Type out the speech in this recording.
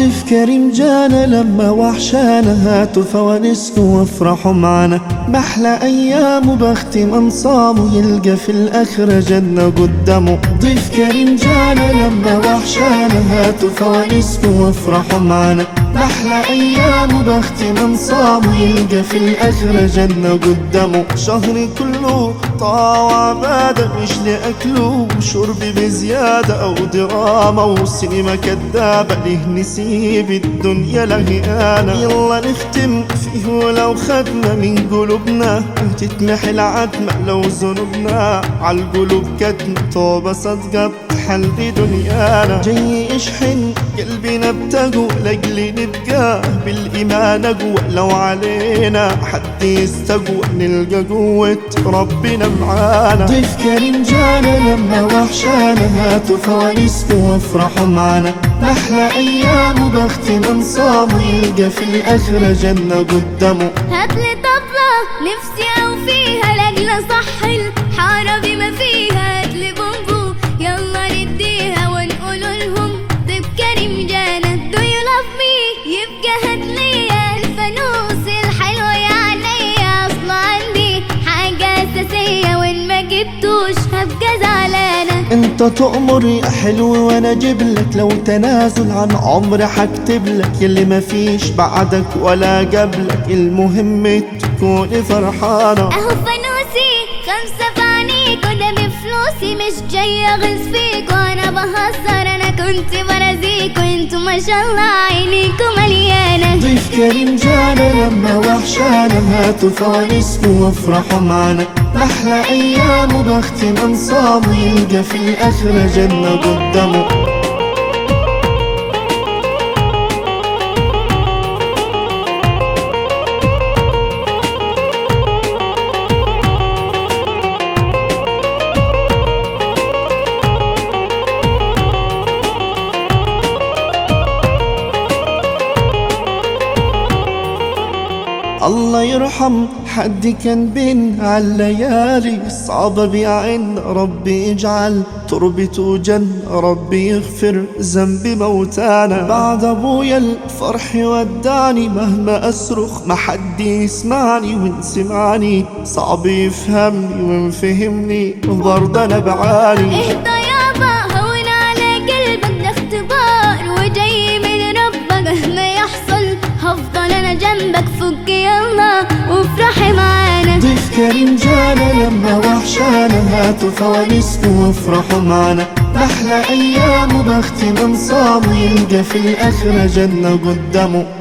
ضيف كريم جانا لما وحشانا هاتوا فوانسكم وافرحوا معنا محلى ايام وبخت من صاموا يلقى في الاخرة جنة قدامه ضيف كريم جانا لما وحشانا هاتوا فوانسكم وافرحوا معنا محلى ايام وبخت من صام يلقى في الاخرة جنة قدامه شهري كله طاعة وعبادة مش لأكله وشرب بزيادة أو دراما وسينما كدابة ليه نسيب الدنيا لهيانة يلا نختم فيه ولو خدنا من قلوبنا وتتمحي العتمة لو ذنوبنا عالقلوب كتم توبة صدقة حل دنيانا جاي اشحن قلبنا بتقوى لاجل نبقى بالايمان اقوى لو علينا حد يستقوى نلقى قوة ربنا معانا ضيف كريم جانا لما وحشانا هاتوا فوانيسكم وافرحوا معانا محلى ايام وبخت من صام يلقى في الاخرة جنة قدامه هاتلي طبلة نفسي او فيها لاجل صح الحارة بما فيها هاتلي بومبو يلا نديها ونقول لهم طيب كريم جانا do you love me يبقى هاتلي الفانوس الحلو يا عينيا اصل عندي حاجة اساسية وان ما جبتوش هبقى زعلانة انت تؤمر يا حلو وانا اجيب لك لو تنازل عن عمري حكتب لك يلي مفيش بعدك ولا قبلك المهم تكوني فرحانة اهو فانوسي خمسة في عينيك وده بفلوسي مش جاية اغز فيك وانا بهزر انا كنت برازيك وانتوا ما شاء الله عينيكوا مليانة ضيف كريم جانا لما وحشانا هاتوا فوانيسكم وافرحوا معنا محلى ايام وبخت من صام يلقى في الاخرة جنة قدامه الله يرحم حد كان بين عالليالي الصعبة بيعين ربي يجعل تربته جن ربي يغفر ذنب موتانا بعد ابويا الفرح وداني مهما اصرخ ما حد يسمعني وان سمعني صعب يفهمني وان فهمني برضه انا بعاني اهدى يابا هون على قلبك ده اختبار وجاي من ربك مهما يحصل هفضل انا جنبك فك يلا وافرحي معانا ضيف كريم جانا لما وحشانا هاتوا فوانيسكم وافرحوا معنا محلى ايام وبخت من صام يلقى في الاخرة جنة قدامه